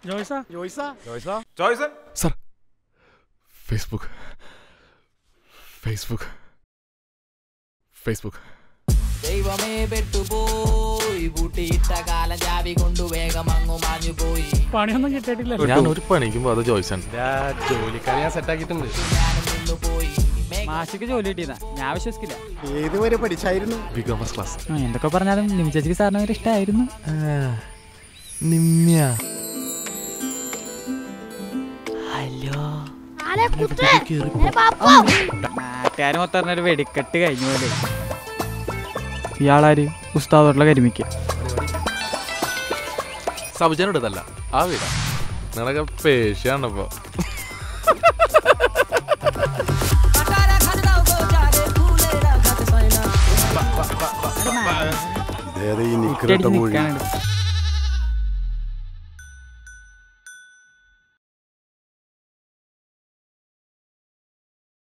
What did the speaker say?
ജോയ്സാ ജോയ്സാ ജോയ്സാ Joyson sir Facebook Facebook Facebook ദൈവമേ പെട്ടുപോയി പൂട്ടിയിട്ട കാലം ചാവി കൊണ്ടു വേഗം അങ്ങു മാഞ്ഞു പോയി പണിയൊന്നും കിട്ടിയിട്ടില്ല ഞാൻ ഒരു പണിക്കുമ്പോ അത് ജോയ്സൺ ജോലിക്കാരെ ഞാൻ സെറ്റാക്കിയിട്ടുണ്ട് ഞാനും നിന്നു പോയി മാഷിക്ക് ജോലി കിട്ടിയതാ ഞാൻ വിശ്വസിക്കില്ല ഏതുവരെ പഠിച്ചായിരുന്നു ബികോം ഫസ്റ്റ് ക്ലാസ് ആ, എന്തൊക്കെ പറഞ്ഞാലും നിം ചേച്ചിക്ക് സാറിന് ഒരു ഇഷ്ടമായിരുന്നു നിമ്യ ആരെ കുത്ത് ഏ പാപ്പോ നാട്ടുകാർ മൊത്തം പറഞ്ഞൊരു വെടിക്കെട്ട് കഴിഞ്ഞു പോലെ ഇയാളാര് ഉസ്താദോട്ടുള്ള കരിമിക്ക സബുജനുടേതല്ല ആ വീടാ നിങ്ങളൊക്കെ പേശിയാണപ്പോ ഇതേത് ഈ കുറ്റിയടിച്ച് നിൽക്കാനുണ്ട്